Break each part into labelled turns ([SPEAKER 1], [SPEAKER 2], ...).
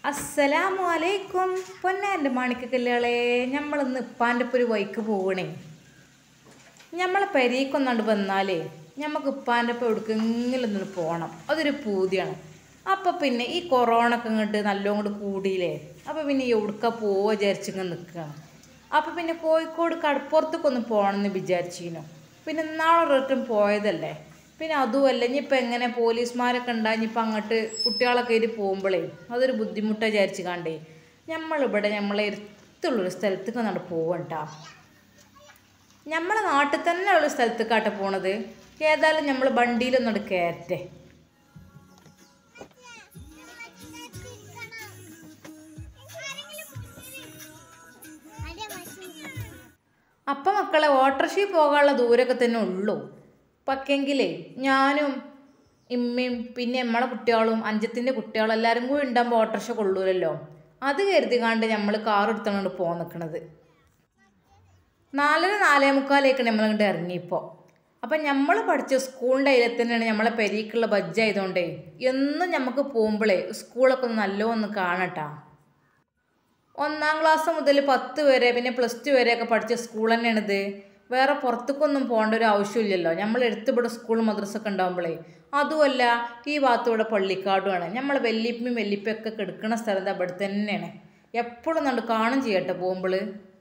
[SPEAKER 1] അസ്സലാമു അലൈക്കും പൊന്നാൻ്റെ മാണിക്കല്ലുകളെ നമ്മളിന്ന് ഇപ്പാൻ്റെ ഒരു വൈക്ക് പോകണേ നമ്മളെ പെരീക്കൊന്നാണ്ട് വന്നാലേ നമുക്ക് ഇപ്പാൻ്റെ ഒപ്പം എവിടേക്കെങ്കിലും ഒന്ന് പോകണം അതൊരു പൂതിയാണ് അപ്പം പിന്നെ ഈ കൊറോണ ഒക്കെ ഇങ്ങോട്ട് നല്ലോണം കൂടി കൂടിയില്ലേ അപ്പം പിന്നെ എവിടുക്ക പോവുക വിചാരിച്ചിങ്ങനെ നിൽക്കുകയാണ് അപ്പം പിന്നെ കോഴിക്കോട് കടപ്പുറത്തേക്ക് ഒന്ന് പോകണമെന്ന് വിചാരിച്ചിരുന്നു പിന്നെ ഇന്നാളെ ഒരിടത്തും പോയതല്ലേ പിന്നെ അതുമല്ല ഇനിയിപ്പോൾ എങ്ങനെ പോലീസുമാരൊക്കെ ഉണ്ടായി ഇനിയിപ്പോൾ അങ്ങോട്ട് കുട്ടികളൊക്കെ കയറി പോകുമ്പോഴേ അതൊരു ബുദ്ധിമുട്ടാണ് വിചാരിച്ച് കണ്ടേ നമ്മളിവിടെ നമ്മളെ അടുത്തുള്ളൊരു സ്ഥലത്തേക്ക് ഒന്നാണ്ട് പോവണ്ടാ നമ്മളെ നാട്ടിൽ തന്നെ ഉള്ള സ്ഥലത്തേക്കാട്ടെ പോണത് ഏതായാലും നമ്മൾ വണ്ടിയിലൊന്നും കയറ്റേ അപ്പം മക്കളെ ഓട്ടർഷി പോകാനുള്ള ദൂരമൊക്കെ തന്നെ ഉള്ളൂ പക്കെങ്കിലേ ഞാനും ഇമ്മയും പിന്നെ നമ്മളെ കുട്ടികളും അഞ്ചത്തിൻ്റെ കുട്ടികളും എല്ലാവരും കൂടി ഉണ്ടാകുമ്പോൾ ഓട്ടർഷ കൊള്ളൂലല്ലോ അത് കരുതി കണ്ട് നമ്മൾ കാർ എടുത്തോണ്ട് പോകാൻ നിൽക്കണത് നാലര നാലേ മുക്കാലേക്കാണ് നമ്മളിങ്ങോട്ട് ഇറങ്ങിയപ്പോൾ അപ്പം നമ്മൾ പഠിച്ച സ്കൂളിൻ്റെ അതിലെ തന്നെയാണ് നമ്മളെ പെരീക്കുള്ള ബജ്ജ് ആയതുകൊണ്ടേ എന്നും നമുക്ക് പോകുമ്പോഴേ സ്കൂളൊക്കെ ഒന്ന് നല്ലോണം കാണട്ടാ ഒന്നാം ക്ലാസ് മുതൽ പത്ത് വരെ പിന്നെ പ്ലസ് ടു വരെയൊക്കെ പഠിച്ച സ്കൂൾ തന്നെയാണിത് വേറെ പുറത്തേക്കൊന്നും പോകേണ്ട ഒരു ആവശ്യമില്ലല്ലോ നമ്മൾ എടുത്തിവിടെ സ്കൂൾ മദ്രസൊക്കെ ഉണ്ടാകുമ്പോഴേ അതുമല്ല ഈ ഭാഗത്തൂടെ പള്ളിക്കാടുമാണ് നമ്മൾ വെല്ലിപ്പയും വെല്ലിപ്പയൊക്കെ കിടക്കുന്ന സ്ഥലത്ത് അവിടെ തന്നെയാണ് എപ്പോഴും കണ്ട് കാണും ചെയ്യട്ടെ പോകുമ്പോൾ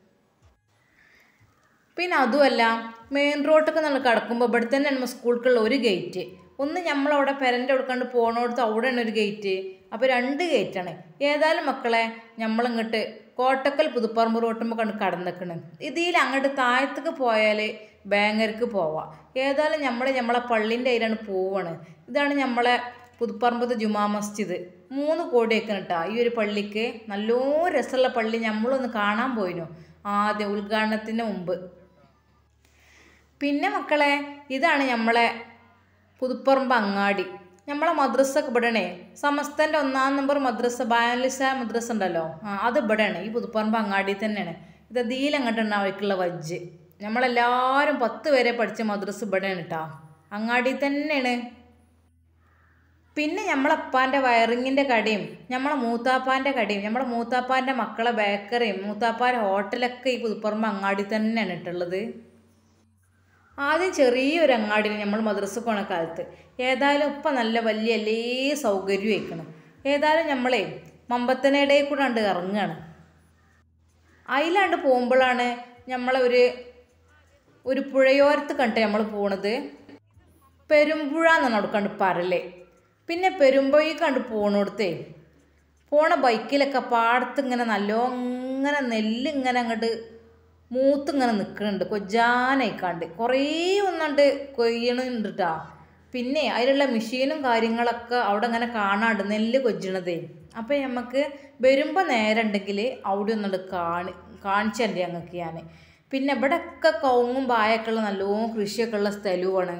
[SPEAKER 1] പിന്നെ അതുമല്ല മെയിൻ റോഡൊക്കെ നമ്മൾ കിടക്കുമ്പോൾ ഇവിടെ തന്നെ നമ്മൾ സ്കൂൾക്കുള്ള ഒരു ഗേറ്റ് ഒന്ന് നമ്മളവിടെ പെരൻ്റെ കൊടുക്കാണ്ട് പോകണോടത്ത് അവിടെയാണ് ഒരു ഗേറ്റ് അപ്പോൾ രണ്ട് ഗേറ്റാണ് ഏതായാലും മക്കളെ നമ്മളിങ്ങോട്ട് കോട്ടക്കൽ പുതുപ്പറമ്പ് റോട്ടുമ്പോൾ കണ്ട് കടന്നിക്കണ് ഇതിൽ അങ്ങോട്ട് താഴത്തേക്ക് പോയാൽ ബാങ്കർക്ക് പോവാം ഏതായാലും നമ്മൾ നമ്മളെ പള്ളീൻ്റെ അതിലാണ് പോവാണ് ഇതാണ് നമ്മളെ പുതുപ്പറമ്പത്ത് ജുമാ മസ്ജിദ് മൂന്ന് കോടി വെക്കണം കേട്ടോ ഈ ഒരു പള്ളിക്ക് നല്ലോ രസമുള്ള പള്ളി നമ്മളൊന്ന് കാണാൻ പോയിനു ആദ്യം ഉദ്ഘാടനത്തിന് മുമ്പ് പിന്നെ മക്കളെ ഇതാണ് നമ്മളെ പുതുപ്പറമ്പ് അങ്ങാടി നമ്മളെ മദ്രസ ഒക്കെ ഇവിടെയാണേ സമസ്തൻ്റെ ഒന്നാം നമ്പർ മദ്രസ ബാലിസ മദ്രസ ഉണ്ടല്ലോ ആ അത് ഇവിടെയാണ് ഈ പുതുപ്പറമ്പ് അങ്ങാടി തന്നെയാണ് ഇത് അതിലങ്ങോട്ടാണ് അവർക്കുള്ള വജ്ജ് നമ്മളെല്ലാവരും പത്ത് വരെ പഠിച്ച മദ്രസ ഇവിടെയാണ് കേട്ടോ അങ്ങാടി തന്നെയാണ് പിന്നെ നമ്മളപ്പാൻ്റെ വയറിങ്ങിൻ്റെ കടയും നമ്മളെ മൂത്താപ്പാൻ്റെ കടയും നമ്മളെ മൂത്താപ്പാൻ്റെ മക്കളെ ബേക്കറിയും മൂത്താപ്പാൻ്റെ ഹോട്ടലൊക്കെ ഈ പുതുപ്പറമ്പ് അങ്ങാടി തന്നെയാണ് ഇട്ടുള്ളത് ആദ്യം ചെറിയൊരു അങ്ങാടിയിൽ നമ്മൾ മദ്രസ പോണ കാലത്ത് ഏതായാലും ഇപ്പം നല്ല വലിയ എല്ലാ സൗകര്യവും വയ്ക്കണം ഏതായാലും നമ്മളെ മമ്പത്തനയിടയിൽ കൂടെ കണ്ട് ഇറങ്ങുകയാണ് അതിലാണ്ട് പോകുമ്പോഴാണ് നമ്മളെ ഒരു ഒരു പുഴയോരത്ത് കണ്ട് നമ്മൾ പോണത് പെരുമ്പുഴ എന്നാണ് അവിടെ കണ്ട് പറലേ പിന്നെ പെരുമ്പഴി കണ്ട് പോണോടത്തേ പോണ ബൈക്കിലൊക്കെ പാടത്ത് ഇങ്ങനെ നല്ലോ ഇങ്ങനെ നെല്ല് ഇങ്ങനെ അങ്ങോട്ട് മൂത്തിങ്ങനെ നിൽക്കുന്നുണ്ട് കൊജാനായിക്കാണ്ട് കുറേ ഒന്നാണ്ട് കൊയ്യണുണ്ട് കേട്ടോ പിന്നെ അതിലുള്ള മെഷീനും കാര്യങ്ങളൊക്കെ അവിടെ ഇങ്ങനെ കാണാണ്ട് നെല്ല് കൊജ്ജണതേ അപ്പം നമുക്ക് വരുമ്പോൾ നേരം ഉണ്ടെങ്കിൽ അവിടെ ഒന്നുണ്ട് കാണി കാണിച്ചല്ലേ ഞങ്ങൾക്ക് ഞാൻ പിന്നെ ഇവിടെയൊക്കെ കവുങ്ങും പായൊക്കെ ഉള്ള നല്ലോണം കൃഷിയൊക്കെ ഉള്ള സ്ഥലവുമാണ്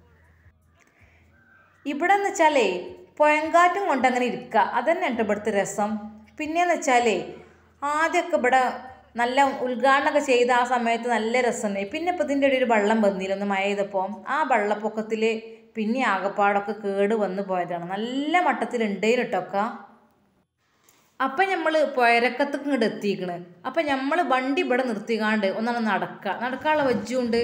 [SPEAKER 1] ഇവിടെ എന്ന് വെച്ചാലേ പുഴങ്കാറ്റും കൊണ്ട് അങ്ങനെ ഇരിക്കുക അതന്നെ ഉണ്ട് ഇവിടുത്തെ രസം പിന്നെയെന്ന് വെച്ചാലേ ആദ്യമൊക്കെ ഇവിടെ നല്ല ഉദ്ഘാടനമൊക്കെ ചെയ്ത ആ സമയത്ത് നല്ല രസമുണ്ടായി പിന്നെ ഇപ്പം ഇതിൻ്റെ ഇടയിൽ ഒരു വെള്ളം വന്നില്ല ഒന്ന് മഴ ചെയ്തപ്പോൾ ആ വെള്ളപ്പൊക്കത്തിൽ പിന്നെ ആകപ്പാടൊക്കെ കേട് വന്ന് പോയതാണ് നല്ല മട്ടത്തിലുണ്ടേനു കേട്ടൊക്കെ അപ്പം നമ്മൾ പുഴരക്കത്തേക്ക് ഇങ്ങോട്ട് എത്തിക്കണ് അപ്പം നമ്മൾ വണ്ടി ഇവിടെ നിർത്തിക്കാണ്ട് ഒന്നാണ് നടക്കുക നടക്കാനുള്ള വജ്ജുണ്ട്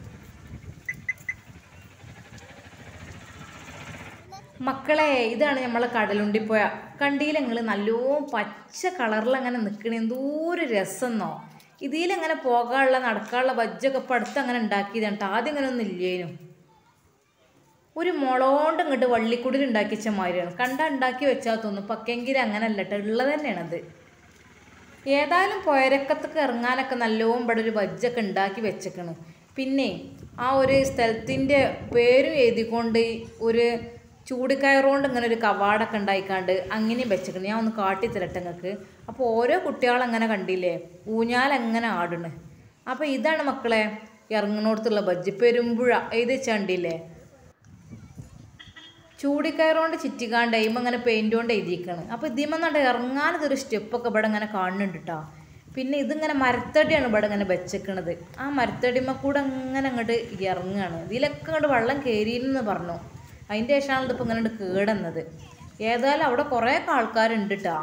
[SPEAKER 1] മക്കളെ ഇതാണ് നമ്മളെ കടലുണ്ടി പോയ കണ്ടിയിൽ നിങ്ങൾ നല്ലോ പച്ച കളറിൽ അങ്ങനെ നിൽക്കണ എന്തോരം രസമെന്നോ ഇതിലങ്ങനെ പോകാനുള്ള നടക്കാനുള്ള വജ്ജൊക്കെ ഇപ്പം അടുത്ത് അങ്ങനെ ഉണ്ടാക്കിയതാണ് കേട്ടോ ആദ്യം ഇങ്ങനെ ഒന്നും ഇല്ലേനു ഒരു മുളോണ്ട് ഇങ്ങോട്ട് വള്ളിക്കുടിൽ ഉണ്ടാക്കി വെച്ച മാതിരിയാണ് കണ്ട ഉണ്ടാക്കി വെച്ചാൽ തോന്നും പക്കെങ്കിൽ അങ്ങനെ അല്ല കേട്ടോ ഉള്ളത് തന്നെയാണത് ഏതായാലും പുയരക്കത്തൊക്കെ ഇറങ്ങാനൊക്കെ നല്ലോണം ഇവിടെ ഒരു വജ്ജൊക്കെ ഉണ്ടാക്കി വെച്ചേക്കണ് പിന്നെ ആ ഒരു സ്ഥലത്തിൻ്റെ പേരും എഴുതിക്കൊണ്ട് ഒരു ചൂടിക്കയറുകൊണ്ട് ഇങ്ങനെ ഒരു കവാടൊക്കെ ഉണ്ടായിക്കാണ്ട് അങ്ങനെയും വെച്ചേക്കണം ഞാൻ ഒന്ന് കാട്ടിത്തരട്ടെ നിങ്ങൾക്ക് അപ്പോൾ ഓരോ കുട്ടികളങ്ങനെ കണ്ടില്ലേ ഊഞ്ഞാലങ്ങനെ ആടണ് അപ്പോൾ ഇതാണ് മക്കളെ ഇറങ്ങുന്നിടത്തുള്ള ബജ്ജ് പെരുമ്പുഴ എഴുതി ചണ്ടില്ലേ ചൂടിക്കയറുകൊണ്ട് ചുറ്റിക്കാണ്ട് അയിമ അങ്ങനെ പെയിൻ്റ് കൊണ്ട് എഴുതിയിരിക്കണം അപ്പോൾ ഇതിമെന്നുണ്ട് ഇറങ്ങാൻ ഇതൊരു സ്റ്റെപ്പൊക്കെ ഇവിടെ ഇങ്ങനെ കാണുന്നുണ്ട് കേട്ടോ പിന്നെ ഇതിങ്ങനെ മരത്തടിയാണ് ഇവിടെ ഇങ്ങനെ വെച്ചേക്കണത് ആ മരത്തടിമ കൂടെ അങ്ങനെ അങ്ങോട്ട് ഇറങ്ങുകയാണ് ഇതിലൊക്കെ അങ്ങോട്ട് വെള്ളം കയറിയെന്ന് പറഞ്ഞു അതിൻ്റെ ശേഷമാണ് ഇതിപ്പോൾ ഇങ്ങനെ കേടുന്നത് ഏതായാലും അവിടെ കുറേ ആൾക്കാരുണ്ട് കേട്ടോ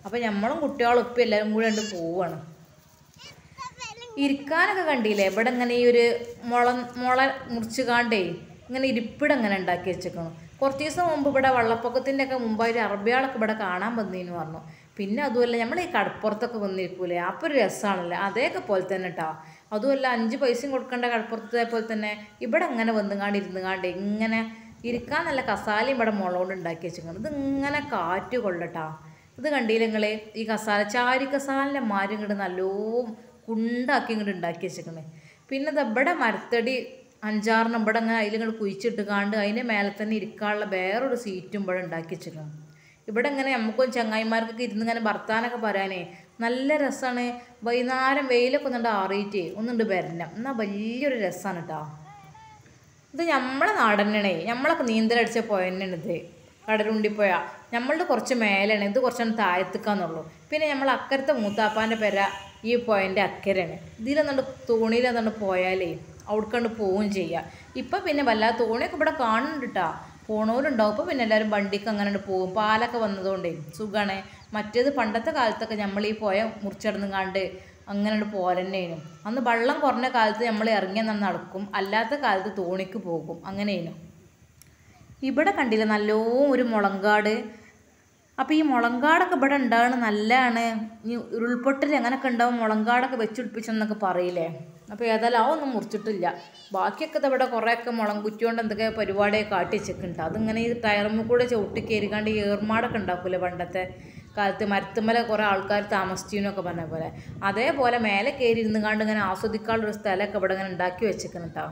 [SPEAKER 1] അപ്പോൾ നമ്മളും കുട്ടികളും ഇപ്പം എല്ലാവരും കൂടി കണ്ട് പോവാണ് ഇരിക്കാനൊക്കെ കണ്ടില്ലേ ഇവിടെ ഇങ്ങനെ ഈ ഒരു മുള മുള മുറിച്ച് കാണ്ടേ ഇങ്ങനെ ഇരിപ്പിടം ഇങ്ങനെ ഉണ്ടാക്കി വെച്ചേക്കണം കുറച്ച് ദിവസം മുമ്പ് ഇവിടെ വെള്ളപ്പൊക്കത്തിൻ്റെ ഒക്കെ മുമ്പായിട്ട് അറബികളൊക്കെ ഇവിടെ കാണാൻ വന്നീന്ന് പറഞ്ഞു പിന്നെ അതുമല്ല നമ്മൾ ഈ കടപ്പുറത്തൊക്കെ വന്നിരിക്കൂലേ അപ്പോൾ ഒരു രസമാണല്ലോ അതേക്കെ പോലെ തന്നെ കേട്ടോ അതുമല്ല അഞ്ച് പൈസയും കൊടുക്കേണ്ട കടപ്പുറത്തെ പോലെ തന്നെ ഇവിടെ അങ്ങനെ വന്നുകാണ്ട് ഇരുന്നുകാണ്ട് ഇങ്ങനെ ഇരിക്കാൻ നല്ല കസാലയും ഇവിടെ മുളകൊണ്ട് ഉണ്ടാക്കി വെച്ചിരിക്കണം ഇത് ഇങ്ങനെ കാറ്റ് കൊള്ളട്ടാ ഇത് കണ്ടില്ല നിങ്ങൾ ഈ കസാല ചാരി കസാലിൻ്റെ മാരും ഇങ്ങോട്ട് നല്ലോ കുണ്ടാക്കി ഇങ്ങോട്ട് ഉണ്ടാക്കി വെച്ചിരിക്കണേ പിന്നെ ഇത് ഇവിടെ മരത്തടി അഞ്ചാറെണ്ണം ഇവിടെ അങ്ങനെ അതിലിങ്ങോട്ട് കുഴിച്ചിട്ട് കാണ്ട് അതിൻ്റെ മേലെ തന്നെ ഇരിക്കാനുള്ള വേറൊരു സീറ്റും ഇവിടെ ഉണ്ടാക്കി വെച്ചിരിക്കണം ഇവിടെ ഇങ്ങനെ നമുക്കും ചങ്ങായിമാർക്കൊക്കെ ഇരുന്ന് ഇങ്ങനെ ഭർത്താനൊക്കെ പറയാനേ നല്ല രസമാണ് വൈകുന്നേരം വെയിലൊക്കെ ഒന്നുണ്ട് ആറിയിട്ടേ ഒന്നുണ്ട് വരണം എന്നാൽ വലിയൊരു രസമാണ് കേട്ടോ ഇത് നമ്മളെ നാടൻ തന്നെയാണേ നമ്മളൊക്കെ നീന്തലടിച്ച പോയ തന്നെയാണ് ഇത് കടലുണ്ടിപ്പോയ നമ്മളുടെ കുറച്ച് മേലാണ് ഇത് കുറച്ചാണ് താഴത്തേക്കാന്നുള്ളൂ പിന്നെ നമ്മൾ അക്കരത്തെ മൂത്താപ്പാൻ്റെ പെര ഈ പോയൻ്റെ അക്കരയാണ് ഇതിലെന്നുണ്ട് തോണിയിലെന്നുണ്ട് പോയാലേ അവിടേക്കണ്ട് പോവുകയും ചെയ്യുക ഇപ്പം പിന്നെ വല്ലാത്ത തോണിയൊക്കെ ഇവിടെ കാണുന്നുണ്ട് കേട്ടോ പോണവരുണ്ടാവും ഇപ്പോൾ പിന്നെ എല്ലാവരും വണ്ടിക്ക് അങ്ങനെ പോകും പാലൊക്കെ വന്നതുകൊണ്ടേ സുഖമാണ് മറ്റേത് പണ്ടത്തെ കാലത്തൊക്കെ നമ്മൾ ഈ പോയ മുറിച്ചടന്നുകാണ്ട് അങ്ങനെ പോരന്നേനു അന്ന് വെള്ളം കുറഞ്ഞ കാലത്ത് നമ്മൾ ഇറങ്ങി നിന്ന് നടക്കും അല്ലാത്ത കാലത്ത് തോണിക്ക് പോകും അങ്ങനെയേനു ഇവിടെ കണ്ടില്ല നല്ലോ ഒരു മുളങ്കാട് അപ്പോൾ ഈ മുളങ്കാടൊക്കെ ഇവിടെ ഉണ്ടാകണ നല്ലതാണ് ഈ ഉരുൾപൊട്ടൽ അങ്ങനെയൊക്കെ ഉണ്ടാവും മുളങ്കാടൊക്കെ വെച്ചുപിടിപ്പിച്ചെന്നൊക്കെ പറയില്ലേ അപ്പോൾ ഏതായാലും ആ ഒന്നും മുറിച്ചിട്ടില്ല ബാക്കിയൊക്കെ ദാ ഇവിടെ കുറേയൊക്കെ മുളം കുറ്റി കൊണ്ട് എന്തൊക്കെ പരിപാടിയൊക്കെ കാട്ടി വെച്ചിട്ടുണ്ട് അതിങ്ങനെ ഈ ടയറുമ്മ കൂടെ ചവിട്ടി കയറിക്കാണ്ട് ഈ ഏർമാടൊക്കെ ഉണ്ടാക്കൂലേ പണ്ടത്തെ കാലത്ത് മരത്തുമ്മല കുറേ ആൾക്കാർ താമസിച്ചീനൊക്കെ പറഞ്ഞ പോലെ അതേപോലെ മേലെ കയറി ഇരുന്ന് കാണ്ട് ഇങ്ങനെ ആസ്വദിക്കാനുള്ളൊരു സ്ഥലമൊക്കെ ഇവിടെ ഇങ്ങനെ ഉണ്ടാക്കി വെച്ചേക്കണം കേട്ടോ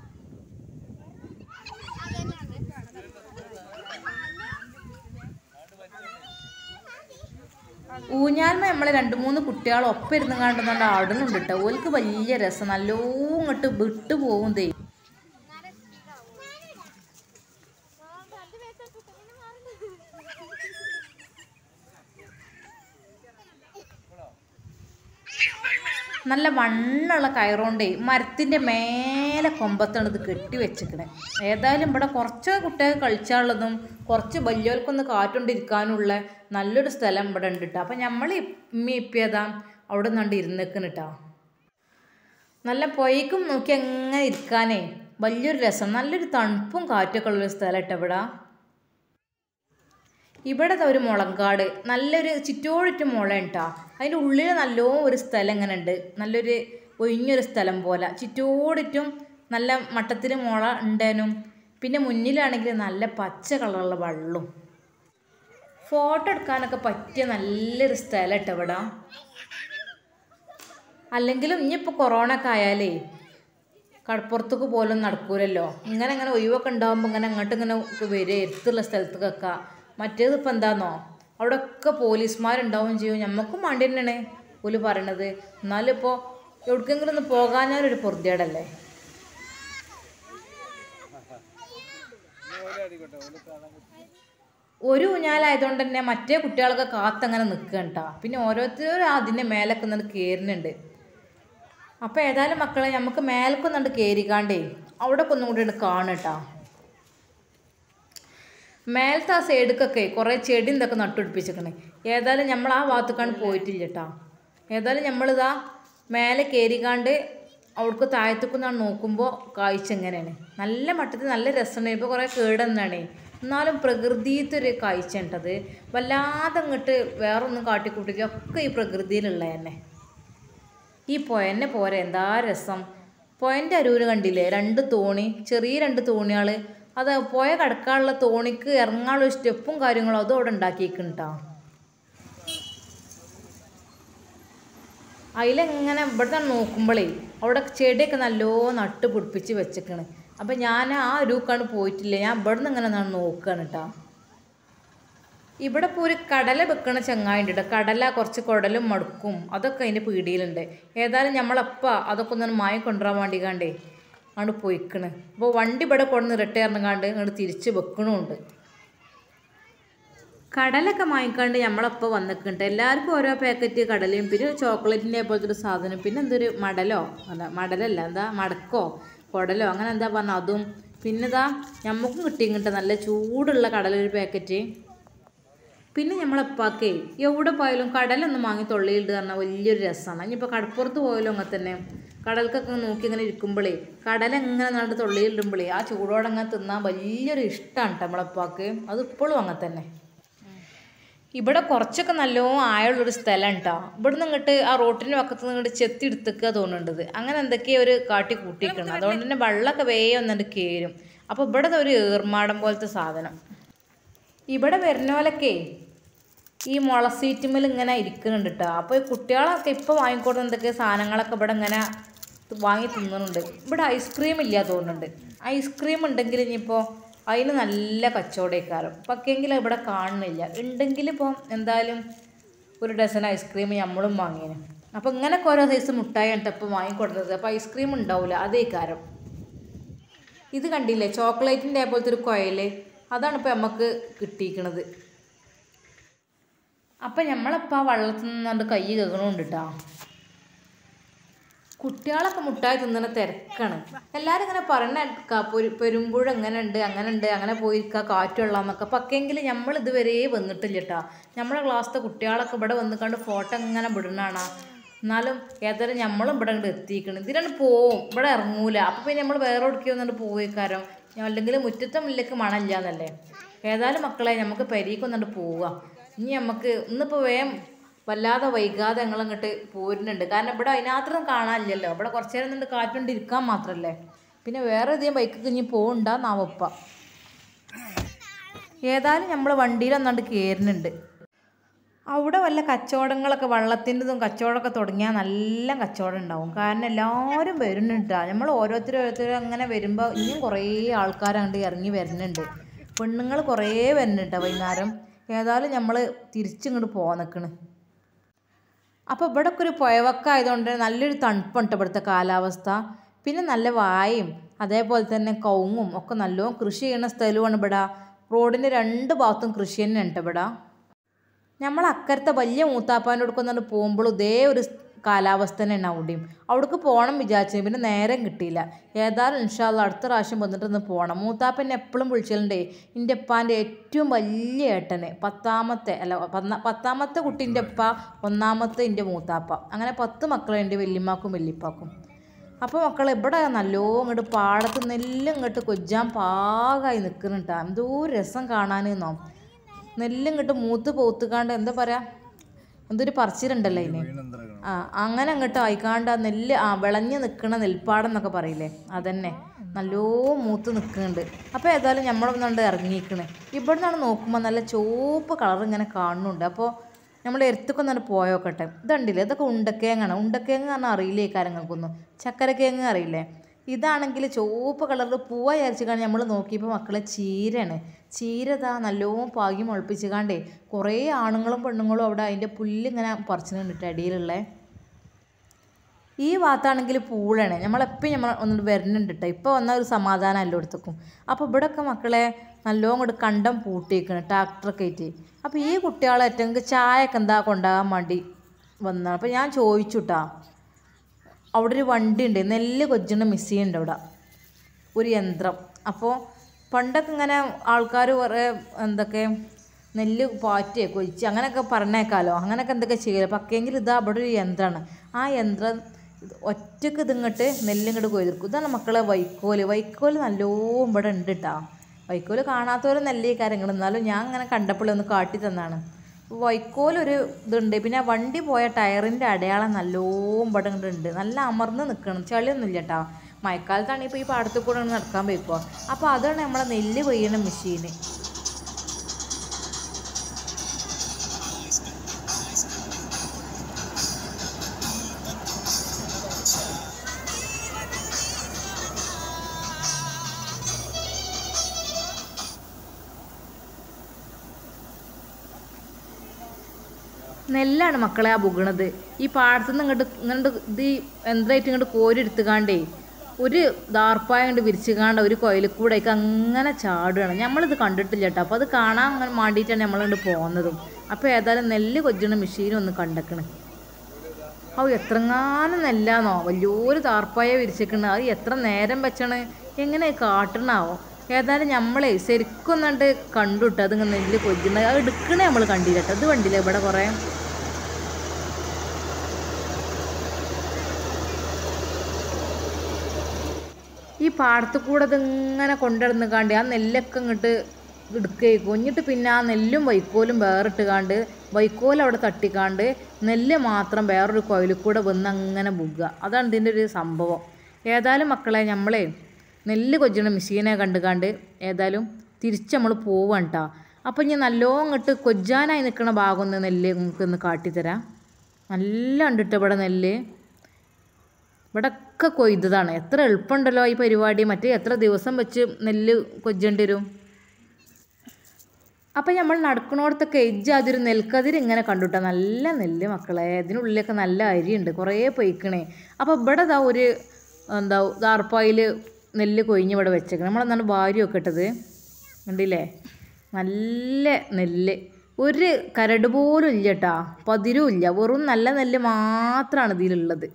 [SPEAKER 1] ഊഞ്ഞാൽമ നമ്മളെ രണ്ട് മൂന്ന് കുട്ടികൾ ഒപ്പം ഇരുന്ന് കണ്ടുകൊണ്ട് ആടുന്നുണ്ട് കേട്ടോ ഓൽക്ക് വലിയ രസം നല്ലോ ഇങ്ങോട്ട് വിട്ടു പോകും ദേ നല്ല വണ്ണുള്ള കയറുകൊണ്ടേ മരത്തിൻ്റെ മേലെ കൊമ്പത്താണ് ഇത് കെട്ടി വെച്ചിക്കണേ ഏതായാലും ഇവിടെ കുറച്ച് കുട്ടികൾ കളിച്ചാനുള്ളതും കുറച്ച് വലിയവർക്കൊന്ന് കാറ്റുകൊണ്ടിരിക്കാനുള്ള നല്ലൊരു സ്ഥലം ഇവിടെ ഉണ്ട് കേട്ടോ അപ്പം നമ്മൾ ഇമ്മി ഇപ്പിയതാ അവിടെ നിന്നാണ്ട് ഇരുന്നേക്കണ് കേട്ടോ നല്ല പൊയ്ക്കും നോക്കി അങ്ങനെ ഇരിക്കാനേ വലിയൊരു രസം നല്ലൊരു തണുപ്പും കാറ്റൊക്കെ ഉള്ളൊരു സ്ഥലം കേട്ടോ ഇവിടെ ഇവിടെ ദാ ഒരു മുളങ്കാട് നല്ലൊരു ചുറ്റോടിറ്റ് മുള കേട്ടോ അതിൻ്റെ ഉള്ളിൽ നല്ലോ ഒരു സ്ഥലം ഇങ്ങനെ ഉണ്ട് നല്ലൊരു ഒഴിഞ്ഞൊരു സ്ഥലം പോലെ ചുറ്റോടിറ്റും നല്ല മട്ടത്തിൽ മുള ഉണ്ടേനും പിന്നെ മുന്നിലാണെങ്കിൽ നല്ല പച്ച കളറുള്ള വെള്ളവും ഫോട്ടോ എടുക്കാനൊക്കെ പറ്റിയ നല്ലൊരു സ്ഥലം കേട്ടോ ഇവിടെ അല്ലെങ്കിലും ഇനിയിപ്പോൾ കൊറോണ ഒക്കെ ആയാലേ കടപ്പുറത്തേക്ക് പോലും നടക്കൂലല്ലോ ഇങ്ങനെ ഇങ്ങനെ ഒഴിവൊക്കെ ഉണ്ടാകുമ്പോൾ ഇങ്ങനെ അങ്ങോട്ട് ഇങ്ങനെ വരിക എടുത്തുള്ള സ്ഥലത്തേക്കൊക്കെ മറ്റേത് ഇപ്പം എന്താന്നോ അവിടെ ഒക്കെ പോലീസുമാരുണ്ടാവും ചെയ്യും ഞമ്മക്കും വേണ്ടി തന്നെയാണ് ഓല് പറയണത് എന്നാലും ഇപ്പോൾ എവിടേക്കെങ്കിലും ഒന്ന് പോകാഞ്ഞാലൊരു പൊറുതിയേടല്ലേ ഒരു ഊഞ്ഞാലായതുകൊണ്ട് തന്നെ മറ്റേ കുട്ടികളൊക്കെ കാത്തങ്ങനെ നിൽക്കണം കേട്ടോ പിന്നെ ഓരോരുത്തരും അതിൻ്റെ മേലൊക്കെ നിന്നിട്ട് കയറുന്നുണ്ട് അപ്പോൾ ഏതായാലും മക്കളെ നമുക്ക് മേലക്കൊന്നുണ്ട് കയറിക്കാണ്ടേ അവിടെ ഒന്നും കൂടി കാണട്ടോ മേലത്തെ ആ സൈഡിക്കൊക്കെ കുറേ ചെടി ഇതൊക്കെ നട്ടുപിടിപ്പിച്ചിരിക്കണേ ഏതായാലും നമ്മൾ ആ ഭാഗത്തേക്കാണ് പോയിട്ടില്ല കേട്ടോ ഏതായാലും നമ്മളിതാ മേലെ കയറിക്കാണ്ട് അവിടേക്ക് താഴത്തേക്കൊന്നാണ് നോക്കുമ്പോൾ കാഴ്ച എങ്ങനെയാണ് നല്ല മട്ടത്തിൽ നല്ല രസമാണ് ഇപ്പോൾ കുറേ കേടെന്നാണേ എന്നാലും പ്രകൃതിയിലത്തെ ഒരു കാഴ്ച ഉണ്ടത് വല്ലാതെ അങ്ങോട്ട് വേറൊന്നും കാട്ടിക്കൂട്ടില്ല ഒക്കെ ഈ പ്രകൃതിയിലുള്ള തന്നെ ഈ പൊയന്നെ പോരെ എന്താ രസം പൊയൻ്റെ അരൂര് കണ്ടില്ലേ രണ്ട് തോണി ചെറിയ രണ്ട് തോണികൾ അത് പുഴ കടക്കാനുള്ള തോണിക്ക് ഇറങ്ങാനുള്ള സ്റ്റെപ്പും കാര്യങ്ങളും അതും അവിടെ ഉണ്ടാക്കിയിരിക്കുന്നുട്ടോ അതിലെങ്ങനെ ഇവിടെ നോക്കുമ്പോഴേ അവിടെ ചെടിയൊക്കെ നല്ലോ നട്ട് പിടിപ്പിച്ച് വെച്ചേക്കണ് അപ്പം ഞാൻ ആ രൂക്കാണ് പോയിട്ടില്ല ഞാൻ ഇവിടെ നിന്ന് ഇങ്ങനെ ഞാൻ നോക്കുകയാണ് കേട്ടോ ഇവിടെ ഇപ്പോൾ ഒരു കടല വെക്കണ ചങ്ങായിണ്ട് കേട്ടോ കടല കുറച്ച് കുടലും മടുക്കും അതൊക്കെ അതിൻ്റെ പീടിയിലുണ്ട് ഏതായാലും നമ്മളപ്പ അതൊക്കെ ഒന്ന് മായി കൊണ്ടുവരാൻ വേണ്ടി കണ്ടേ ആണ് പോയിക്കണ് അപ്പോൾ വണ്ടി ഇവിടെ കൊണ്ടുവന്ന് റിട്ടയറിനങ്ങാണ്ട് ഇങ്ങോട്ട് തിരിച്ച് വെക്കണമുണ്ട് കടലൊക്കെ വാങ്ങിക്കാണ്ട് നമ്മളപ്പോൾ വന്നിട്ടുണ്ട് എല്ലാവർക്കും ഓരോ പാക്കറ്റ് കടലയും പിന്നെ ചോക്ലേറ്റിൻ്റെ പോലത്തെ ഒരു സാധനം പിന്നെ എന്തൊരു മടലോ അല്ല മടലല്ല എന്താ മടക്കോ കുടലോ അങ്ങനെ എന്താ പറഞ്ഞ അതും പിന്നെ ഇതാ നമുക്കും കിട്ടിയിങ്ങട്ട് നല്ല ചൂടുള്ള കടല ഒരു പാക്കറ്റ് പിന്നെ നമ്മളെപ്പാക്കേ എവിടെ പോയാലും കടലൊന്നും വാങ്ങി തൊള്ളിയിടുക പറഞ്ഞാൽ വലിയൊരു രസമാണ് ഇനിയിപ്പോൾ കടപ്പുറത്ത് പോയാലും അങ്ങനെ തന്നെ കടൽക്കൊക്കെ നോക്കി ഇങ്ങനെ ഇരിക്കുമ്പോഴേ കടല ഇങ്ങനെ നട്ട് തൊള്ളിയിടുമ്പോഴേ ആ ചൂടോടെ അങ്ങനെ തിന്നാൻ വലിയൊരു ഇഷ്ടമാണ് കേട്ടോ നമ്മളെപ്പാക്ക് അത് ഇപ്പോഴും അങ്ങനെ തന്നെ ഇവിടെ കുറച്ചൊക്കെ നല്ലോണം ആയുള്ളൊരു സ്ഥലം കേട്ടോ ഇവിടുന്ന് ഇങ്ങോട്ട് ആ റോട്ടിൻ്റെ പക്കത്ത് നിന്ന് ഇങ്ങോട്ട് ചെത്തി എടുത്തേക്കുക തോന്നുന്നുണ്ട് അങ്ങനെ എന്തൊക്കെയോ ഒരു കാട്ടി കൂട്ടിക്കണം അതുകൊണ്ട് തന്നെ വെള്ളമൊക്കെ വേഗം വന്നിട്ട് കയറും അപ്പോൾ ഇവിടെ ദാ ഒരു ഏർമാടം പോലത്തെ സാധനം ഇവിടെ വരുന്നോലൊക്കെ ഈ മുളസീറ്റുമ്മൽ ഇങ്ങനെ ഇരിക്കുന്നുണ്ട് കേട്ടോ അപ്പോൾ ഈ കുട്ടികളൊക്കെ ഇപ്പോൾ വാങ്ങിക്കൊടുന്ന എന്തൊക്കെ സാധനങ്ങളൊക്കെ ഇവിടെ ഇങ്ങനെ വാങ്ങി തിന്നുന്നുണ്ട് ഇവിടെ ഐസ്ക്രീം ഇല്ല തോന്നുന്നുണ്ട് ഐസ്ക്രീം ഉണ്ടെങ്കിൽ ഇനിയിപ്പോൾ അതിന് നല്ല കച്ചവടക്കാരും പക്കെങ്കിൽ ഇവിടെ കാണുന്നില്ല ഉണ്ടെങ്കിൽ ഇപ്പോൾ എന്തായാലും ഒരു ഡസൻ ഐസ്ക്രീം നമ്മളും വാങ്ങിയേനെ അപ്പോൾ ഇങ്ങനെയൊക്കെ ഓരോ സൈസ് മുട്ടായി ഉണ്ട് ഇപ്പോൾ വാങ്ങിക്കൊടുത്തത് അപ്പോൾ ഐസ്ക്രീം ഉണ്ടാവില്ല അതേ കാരം ഇത് കണ്ടില്ലേ ചോക്ലേറ്റിൻ്റെ പോലത്തെ ഒരു കുഴല് അതാണ് ഇപ്പോൾ നമുക്ക് കിട്ടിയിരിക്കണത് അപ്പം നമ്മളിപ്പോൾ ആ വെള്ളത്തിൽ നിന്നുകൊണ്ട് കൈ കഴുകണമുണ്ട് കേട്ടോ കുട്ടികളൊക്കെ മുട്ടായി തിന്നണ തിരക്കാണ് എല്ലാവരും ഇങ്ങനെ പറയണ കേൾക്കാം പൊരു പെരുമ്പുഴ എങ്ങനെ ഉണ്ട് അങ്ങനെ ഉണ്ട് അങ്ങനെ പോയിരിക്കുക കാറ്റുള്ളന്നൊക്കെ പക്കെങ്കിൽ നമ്മൾ ഇതുവരെ വന്നിട്ടില്ല കേട്ടോ നമ്മളെ ക്ലാസ്സിലെ കുട്ടികളൊക്കെ ഇവിടെ വന്ന് കണ്ട് ഫോട്ടോ ഇങ്ങനെ വിടണാണ് എന്നാലും ഏതായാലും നമ്മളും ഇവിടെ ഇങ്ങോട്ട് എത്തിക്കണം ഇതിലാണ് പോവും ഇവിടെ ഇറങ്ങൂല അപ്പം പിന്നെ നമ്മൾ വേറെ എവിടേക്ക് വന്നിട്ട് പോയിക്കാരം അല്ലെങ്കിൽ മുറ്റത്തെ മുല്ലേക്ക് മണമില്ല എന്നല്ലേ ഏതായാലും മക്കളെ നമുക്ക് പെരീക്കൊന്നിട്ട് പോവുക ഇനി നമുക്ക് ഇന്നിപ്പോൾ വേഗം വല്ലാതെ വൈകാതെ ഞങ്ങൾ അങ്ങോട്ട് പോരുന്നുണ്ട് കാരണം ഇവിടെ അതിനകത്തൊന്നും കാണാനില്ലല്ലോ ഇവിടെ കുറച്ച് നേരം നിന്നിട്ട് കാറ്റുകൊണ്ട് ഇരിക്കാൻ മാത്രമല്ലേ പിന്നെ വേറെ ഏതെങ്കിലും ബൈക്കൊക്കെ ഇനി പോകണ്ടെന്നാവപ്പ ഏതായാലും നമ്മൾ വണ്ടിയിൽ ഒന്നാണ്ട് കയറുന്നുണ്ട് അവിടെ വല്ല കച്ചവടങ്ങളൊക്കെ വള്ളത്തിൻ്റെതും കച്ചവടമൊക്കെ തുടങ്ങിയാൽ നല്ല കച്ചവടം ഉണ്ടാവും കാരണം എല്ലാവരും വരുന്നുണ്ട് നമ്മൾ ഓരോരുത്തരും ഓരോരുത്തരും അങ്ങനെ വരുമ്പോൾ ഇനിയും കുറേ ആൾക്കാരങ്ങോട്ട് ഇറങ്ങി വരുന്നുണ്ട് പെണ്ണുങ്ങൾ കുറേ വരുന്നുണ്ട് വൈകുന്നേരം ഏതായാലും നമ്മൾ തിരിച്ചിങ്ങോട്ട് പോകാൻ നിൽക്കണ് അപ്പോൾ ഇവിടെ ഒക്കെ ഒരു പുഴവക്ക ആയതുകൊണ്ട് നല്ലൊരു തണുപ്പുണ്ട് ഇവിടുത്തെ കാലാവസ്ഥ പിന്നെ നല്ല വായും അതേപോലെ തന്നെ കവുങ്ങും ഒക്കെ നല്ലോണം കൃഷി ചെയ്യുന്ന സ്ഥലമാണ് ഇവിടെ റോഡിൻ്റെ രണ്ട് ഭാഗത്തും കൃഷി തന്നെ ഉണ്ട് ഇവിടെ നമ്മൾ അക്കരത്തെ വലിയ മൂത്താപ്പാൻ്റെ അടുക്ക് വന്നിട്ട് പോകുമ്പോൾ ഇതേ ഒരു കാലാവസ്ഥ തന്നെയാണ് അവിടെയും അവിടേക്ക് പോകണം വിചാരിച്ചു പിന്നെ നേരം കിട്ടിയില്ല ഏതായാലും ഇൻഷാല്ല അടുത്ത പ്രാവശ്യം വന്നിട്ട് ഒന്ന് പോകണം മൂത്താപ്പൻ എപ്പോഴും വിളിച്ചിട്ടുണ്ടേ എൻ്റെ ഉപ്പാൻ്റെ ഏറ്റവും വലിയ ഏട്ടന് പത്താമത്തെ അല്ല പന്ന- പത്താമത്തെ കുട്ടീൻ്റെ ഉപ്പ ഒന്നാമത്തെ എൻ്റെ മൂത്താപ്പ അങ്ങനെ പത്ത് മക്കളുണ്ട് വല്യമ്മാക്കും വല്യപ്പാക്കും അപ്പോൾ മക്കൾ ഇവിടെ നല്ലോ ഇങ്ങോട്ട് പാടത്ത് നെല്ല് ഇങ്ങോട്ട് കൊജ്ജാൻ പാകമായി നിൽക്കുന്നുണ്ടാ എന്തോ രസം കാണാനെന്നോ നെല്ല് ഇങ്ങോട്ട് മൂത്ത് പോത്തുകാണ്ട് എന്താ പറയാ എന്തൊരു പറച്ചിലുണ്ടല്ലോ അതിന് ആ അങ്ങനെ അങ്ങോട്ട് ആയിക്കാണ്ട് ആ നെല്ല് ആ വിളഞ്ഞ് നിൽക്കണ നെൽപ്പാടം എന്നൊക്കെ പറയില്ലേ അതന്നെ നല്ലോ മൂത്ത് നിൽക്കുന്നുണ്ട് അപ്പോൾ ഏതായാലും നമ്മളൊന്നുണ്ട് ഇറങ്ങിയിരിക്കണേ ഇവിടെ നിന്നാണ് നോക്കുമ്പോൾ നല്ല ചുവപ്പ് കളർ ഇങ്ങനെ കാണുന്നുണ്ട് അപ്പോൾ നമ്മൾ എരുത്തൊക്കെ പോയോക്കട്ടെ ഇതുണ്ടല്ലേ ഇതൊക്കെ ഉണ്ടക്കേങ്ങാണ് ഉണ്ടക്കേങ്ങ് പറഞ്ഞാൽ അറിയില്ലേ കാര്യങ്ങൾക്കൊന്നും ചക്കരക്കേങ്ങ് അറിയില്ലേ ഇതാണെങ്കിൽ ചുവപ്പ് കളറിൽ പൂവ വിചാരിച്ച് കാണാൻ നമ്മൾ നോക്കിയപ്പോൾ മക്കളെ ചീരയാണ് ചീര ഇതാ നല്ലോണം പാകി മുളപ്പിച്ച് കാണ്ടേ കുറേ ആണുങ്ങളും പെണ്ണുങ്ങളും അവിടെ അതിൻ്റെ പുല്ലിങ്ങനെ പറിച്ചിട്ടുണ്ട് അടിയിലുള്ള ഈ ഭാഗത്താണെങ്കിൽ പൂളാണ് നമ്മളെപ്പോഴും നമ്മൾ ഒന്നിട്ട് വരുന്നുണ്ട് കേട്ടോ ഇപ്പോൾ വന്ന ഒരു സമാധാനം എല്ലായിടത്തേക്കും അപ്പോൾ ഇവിടെയൊക്കെ മക്കളെ നല്ലോണം കൊണ്ട് കണ്ടം പൂട്ടിയേക്കണം ട്രാക്ടറൊക്കെ ആയിട്ട് അപ്പോൾ ഈ കുട്ടികളെ ഏറ്റവും ചായയൊക്കെ എന്താ കൊണ്ടുപോകാൻ വേണ്ടി വന്നതാണ് അപ്പോൾ ഞാൻ ചോദിച്ചു കേട്ടോ അവിടെ ഒരു വണ്ടി ഉണ്ട് നെല്ല് കൊജ്ജണ മിസ്സി ഉണ്ട് അവിടെ ഒരു യന്ത്രം അപ്പോൾ പണ്ടൊക്കെ ഇങ്ങനെ ആൾക്കാർ കുറേ എന്തൊക്കെ നെല്ല് പാറ്റ് കൊഴിച്ച് അങ്ങനെയൊക്കെ പറഞ്ഞേക്കാലോ അങ്ങനെയൊക്കെ എന്തൊക്കെ ചെയ്യലോ പക്കെങ്കിൽ ഇതാ അവിടെ ഒരു യന്ത്രമാണ് ആ യന്ത്രം ഒറ്റക്ക് ഇതിങ്ങോട്ട് നെല്ലിങ്ങോട്ട് കൊയ്തെടുക്കും ഇതാണ് മക്കളെ വൈക്കോല് വൈക്കോല് നല്ലോണം ഇവിടെ ഉണ്ട് കേട്ടോ വൈക്കോല് കാണാത്തവരെ നെല്ല് കാര്യങ്ങൾ എന്നാലും ഞാൻ അങ്ങനെ കണ്ടപ്പോഴേ ഒന്ന് കാട്ടി തന്നാണ് വൈക്കോലൊരു ഇതുണ്ട് പിന്നെ ആ വണ്ടി പോയ ടയറിൻ്റെ അടയാളം നല്ലോണം ഇവിടെ ഇങ്ങട് ഉണ്ട് നല്ല അമർന്ന് നിൽക്കണം ചളിയൊന്നുമില്ല കേട്ടോ മഴക്കാലത്താണ് ഇപ്പോൾ ഈ പാടത്തിൽ കൂടെ ഒന്ന് നടക്കാൻ പോയിപ്പോൾ അപ്പോൾ അതാണ് നമ്മളെ നെല്ല് കൊയ്യണ മെഷീന് നെല്ലാണ് മക്കളെ ആ പുകണത് ഈ പാടത്തു നിന്ന് ഇങ്ങോട്ട് ഇങ്ങോട്ട് ഇത് ഈ യന്ത്രമായിട്ട് ഇങ്ങോട്ട് കോരി എടുത്തുകാണ്ടേ ഒരു ദാർപ്പായ കൊണ്ട് വിരിച്ചുകാണ്ട് ഒരു കോയിൽ കൂടെ അങ്ങനെ ചാടുകയാണ് നമ്മളിത് കണ്ടിട്ടില്ല കേട്ടോ അപ്പോൾ അത് കാണാൻ അങ്ങനെ വേണ്ടിയിട്ടാണ് നമ്മളിങ്ങോട്ട് പോകുന്നതും അപ്പോൾ ഏതായാലും നെല്ല് കൊജ്ജണ മെഷീനും ഒന്ന് കണ്ടക്കണ് ഔ എത്രങ്ങാനും നെല്ലാന്നോ വലിയൊരു താർപ്പായ വിരിച്ചിക്കണ് അത് എത്ര നേരം വെച്ചാണ് എങ്ങനെ കാട്ടണാവോ ഏതായാലും നമ്മളെ ശരിക്കും ഒന്നുണ്ട് കണ്ടു കേട്ടോ അതിങ്ങനെ നെല്ല് കൊയ്ക്കുന്നത് അത് എടുക്കണേ നമ്മൾ കണ്ടില്ല കേട്ടോ ഇത് കണ്ടില്ല ഇവിടെ കുറേ ഈ പാടത്ത് കൂടെ ഇതിങ്ങനെ കൊണ്ടുവന്ന് കാണ്ട് ആ നെല്ലൊക്കെ ഇങ്ങോട്ട് എടുക്കുകയും കുഞ്ഞിട്ട് പിന്നെ ആ നെല്ലും വൈക്കോലും വേറിട്ട് കാണ്ട് വൈക്കോൽ അവിടെ തട്ടിക്കാണ്ട് നെല്ല് മാത്രം വേറൊരു കോയിലിൽ കൂടെ വന്ന് അങ്ങനെ ബുഗ്ഗ അതാണ് ഇതിൻ്റെ ഒരു സംഭവം ഏതായാലും മക്കളെ നമ്മളെ നെല്ല് കൊജ്ജണ മെഷീനെ കണ്ട് കാണ്ട് ഏതായാലും തിരിച്ച് നമ്മൾ പോവാണ് കേട്ടോ അപ്പം ഇനി നല്ലോണം ഇങ്ങോട്ട് കൊജ്ജാനായി നിൽക്കുന്ന ഭാഗം ഒന്ന് നെല്ല് നിങ്ങൾക്ക് ഒന്ന് കാട്ടിത്തരാം നല്ല ഉണ്ട് കേട്ടോ ഇവിടെ നെല്ല് ഇവിടൊക്കെ കൊയ്തതാണ് എത്ര എളുപ്പമുണ്ടല്ലോ ഈ പരിപാടി മറ്റേ എത്ര ദിവസം വെച്ച് നെല്ല് കൊജ്ജേണ്ടി വരും അപ്പം നമ്മൾ നടക്കണോടത്തൊക്കെ എജ്ജാതൊരു നെൽക്കതിര് ഇങ്ങനെ കണ്ടുട്ടാ നല്ല നെല്ല് മക്കളെ ഇതിനുള്ളിലൊക്കെ നല്ല അരിയുണ്ട് കുറേ പൊയ്ക്കണേ അപ്പോൾ ഇവിടെ ഇതാ ഒരു എന്താ ദാർപ്പായിൽ നെല്ല് കൊഴിഞ്ഞ് ഇവിടെ വെച്ചേക്കണം നമ്മളെന്താണ് ഭാര്യമൊക്കെ ഇട്ടത് കണ്ടില്ലേ നല്ല നെല്ല് ഒരു കരട് പോലും ഇല്ല കേട്ടാ പതിരും ഇല്ല വെറും നല്ല നെല്ല് മാത്രമാണ് ഇതിലുള്ളത്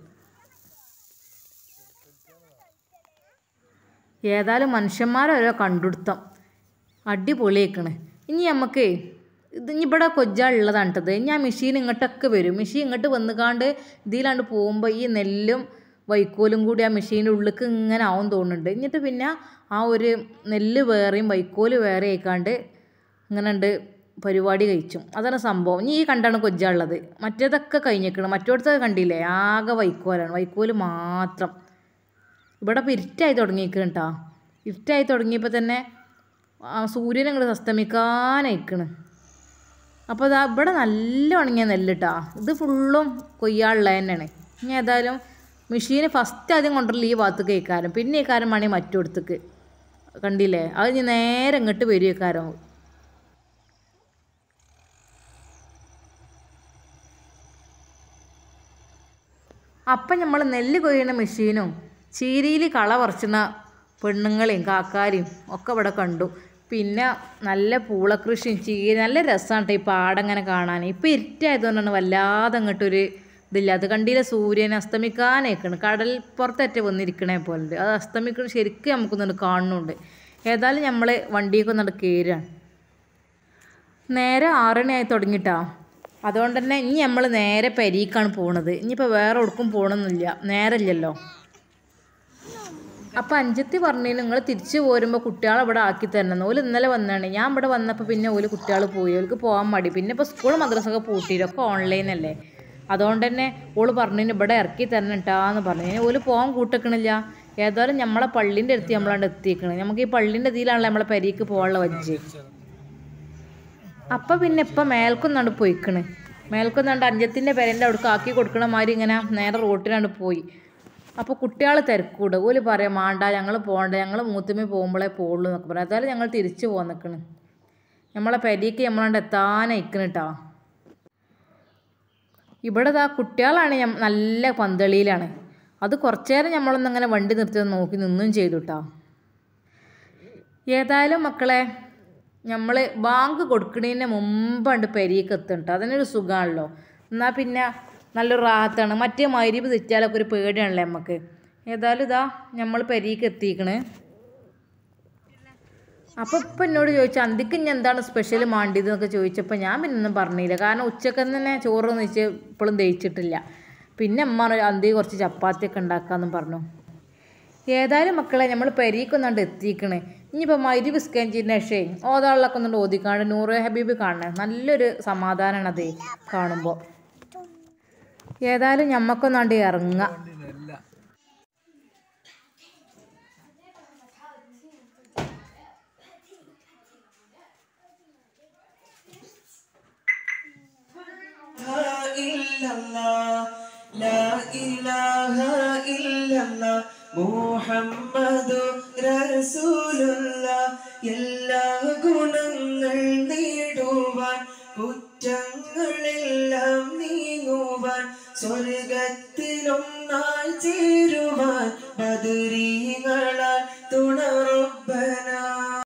[SPEAKER 1] ഏതായാലും മനുഷ്യന്മാരോരോ കണ്ടുപിടുത്തം അടിപൊളിയേക്കണ് ഇനി നമുക്ക് ഇത് ഇനി ഇവിടെ കൊജ്ജാളുള്ളതാണ് കേട്ടത് ഇനി ആ മെഷീൻ ഇങ്ങോട്ടൊക്കെ വരും മെഷീൻ ഇങ്ങോട്ട് വന്നുകാണ്ട് ഇതിലാണ്ട് പോകുമ്പോൾ ഈ നെല്ലും വൈക്കോലും കൂടി ആ മെഷീൻ്റെ ഉള്ളിലേക്ക് ഇങ്ങനെ ആവും തോന്നുന്നുണ്ട് എന്നിട്ട് പിന്നെ ആ ഒരു നെല്ല് വേറെയും വൈക്കോല് വേറെ ആയിക്കാണ്ട് ഇങ്ങനെ ഉണ്ട് പരിപാടി കഴിച്ചും അതാണ് സംഭവം ഇനി ഈ കണ്ടാണ് കൊജ്ജാളുള്ളത് മറ്റേതൊക്കെ കഴിഞ്ഞേക്കണം മറ്റോടത്തൊക്കെ കണ്ടില്ലേ ആകെ വൈക്കോലാണ് വൈക്കോല് മാത്രം ഇവിടെ ഇപ്പോൾ ഇരുട്ടായി തുടങ്ങിയിരിക്കണം കേട്ടോ ഇരുട്ടായി തുടങ്ങിയപ്പോൾ തന്നെ ആ സൂര്യൻ അങ്ങോട്ട് അസ്തമിക്കാനയക്കണ് അപ്പോൾ ഇതാ ഇവിടെ നല്ല ഉണങ്ങിയ നെല്ല് കേട്ടോ ഇത് ഫുള്ളും കൊയ്യാനുള്ള തന്നെയാണ് ഇനി ഏതായാലും മെഷീന് ഫസ്റ്റ് ആദ്യം കൊണ്ടുവരില്ല ഈ ഭാഗത്തേക്ക് ഇക്കാരം പിന്നെ ഇക്കാരം മണി മറ്റൊടത്തേക്ക് കണ്ടില്ലേ അത് ഇനി നേരെ ഇങ്ങോട്ട് വരും ഇക്കാരം അപ്പം നമ്മൾ നെല്ല് കൊയ്യണ മെഷീനും ചീരിയിൽ കള പറിച്ചുന്ന പെണ്ണുങ്ങളെയും കാക്കാരെയും ഒക്കെ ഇവിടെ കണ്ടു പിന്നെ നല്ല പൂളക്കൃഷിയും ചീര നല്ല രസമാണ് കേട്ടോ ഈ പാടങ്ങനെ കാണാൻ ഇപ്പം ഇരുട്ടായതുകൊണ്ടാണ് വല്ലാതെ അങ്ങോട്ടൊരു ഇതില്ല അത് കണ്ടില്ല സൂര്യൻ അസ്തമിക്കാനേക്കണ് കടൽ പുറത്തേറ്റ വന്നിരിക്കണേ പോലെ അത് അസ്തമിക്കണ ശരിക്കും നമുക്കൊന്നുണ്ട് കാണുന്നുണ്ട് ഏതായാലും നമ്മൾ വണ്ടിയൊക്കെ ഒന്നുണ്ട് കയറുകയാണ് നേരെ ആറണിയായി തുടങ്ങിട്ടാ അതുകൊണ്ട് തന്നെ ഇനി നമ്മൾ നേരെ പെരീക്കാണ് പോണത് ഇനിയിപ്പോൾ വേറെ എവിടേക്കും പോകണമെന്നില്ല നേരല്ലല്ലോ അപ്പം അഞ്ചത്തി പറഞ്ഞതിന് നിങ്ങൾ തിരിച്ചു പോരുമ്പോൾ കുട്ടികളെ ഇവിടെ ആക്കി തരണം ഓല് ഇന്നലെ വന്നാണ് ഞാൻ ഇവിടെ വന്നപ്പോൾ പിന്നെ ഓല് കുട്ടികൾ പോയി ഓൾക്ക് പോകാൻ മടി പിന്നെ ഇപ്പോൾ സ്കൂൾ മദ്രസൊക്കെ പൂട്ടിയിട്ടൊക്കെ ഓൺലൈനല്ലേ അതുകൊണ്ട് തന്നെ ഓള് പറഞ്ഞതിന് ഇവിടെ ഇറക്കി തരണം കേട്ടാന്ന് പറഞ്ഞു ഇനി ഓല് പോകാൻ കൂട്ടിക്കണില്ല ഏതായാലും നമ്മളെ പള്ളീൻ്റെ അടുത്ത് നമ്മളാണ്ട് എത്തിക്കണത് നമുക്ക് ഈ പള്ളീൻ്റെ ഇതിലാണല്ലോ നമ്മളെ പെരീക്ക് പോകാനുള്ള വജ്ജ് അപ്പം പിന്നെ ഇപ്പം മേൽക്കൊന്നാണ്ട് പോയിക്കണ് മേൽക്കൊന്നാണ്ട് അഞ്ചത്തിൻ്റെ പെരൻ്റെ അവിടേക്ക് ആക്കി കൊടുക്കണ മാതിരി ഇങ്ങനെ നേരെ റോട്ടിനാണ്ട് പോയി അപ്പോൾ കുട്ടികൾ തിരക്കൂട് ഓല് പറയാം മാണ്ട ഞങ്ങൾ പോകണ്ട ഞങ്ങൾ മൂത്തുമ്മ പോകുമ്പോഴേ പോകുള്ളൂ എന്നൊക്കെ പറയാം അതായത് ഞങ്ങൾ തിരിച്ചു പോകാൻ നിൽക്കണ് നമ്മളെ പെരീക്ക് നമ്മളാണ്ട് എത്താനയക്കണ് കേട്ടോ ഇവിടെ ദാ കുട്ടികളാണ് ഞം നല്ല പന്തളിയിലാണ് അത് കുറച്ചു നേരം നമ്മളൊന്ന് അങ്ങനെ വണ്ടി നിർത്തി നോക്കി നിന്നും ചെയ്തു കേട്ടോ ഏതായാലും മക്കളെ നമ്മൾ ബാങ്ക് കൊടുക്കണതിന് മുമ്പാണ്ട് പെരീക്ക് എത്തും കേട്ടോ അതിനൊരു സുഖമാണല്ലോ എന്നാൽ പിന്നെ നല്ലൊരു റാഹത്താണ് മറ്റേ മൈരീബ് തെറ്റിയാലൊക്കെ ഒരു പേടിയാണല്ലേ നമുക്ക് ഏതായാലും ഇതാ നമ്മൾ പെരീക്ക് എത്തിക്കണ് അപ്പോൾ ഇപ്പം എന്നോട് ചോദിച്ചു അന്തിക്ക് ഇനി എന്താണ് സ്പെഷ്യൽ മാണ്ടിയത് എന്നൊക്കെ ചോദിച്ചപ്പോൾ ഞാൻ പിന്നെ ഒന്നും പറഞ്ഞില്ല കാരണം ഉച്ചക്ക് തന്നെ ചോറൊന്നും വെച്ച് ഇപ്പോഴും ദഹിച്ചിട്ടില്ല പിന്നെ അമ്മ പറഞ്ഞു, അന്തി കുറച്ച് ചപ്പാത്തിയൊക്കെ ഉണ്ടാക്കാമെന്നും പറഞ്ഞു ഏതായാലും മക്കളെ നമ്മൾ പെരീക്കൊന്നാണ്ട് എത്തിക്കണേ ഇനിയിപ്പോൾ മൈരി ബിസ്കാൻ ചെയ്യുന്ന ശേ ഓതാളിലൊക്കെ ഒന്നുകൊണ്ട് ഓതിക്കാണ്ട് നൂറ് ഹബീബ് കാണണേ നല്ലൊരു സമാധാനമാണ് അതേ കാണുമ്പോൾ ഏതായാലും ഞമ്മക്കൊന്നാണ്ട് ഇറങ്ങാം
[SPEAKER 2] إلا الله لا إله إلا الله മുഹമ്മദു റസൂലുള്ള എല്ലാ ഗുണങ്ങൾ നേടുവാൻ കുറ്റങ്ങൾ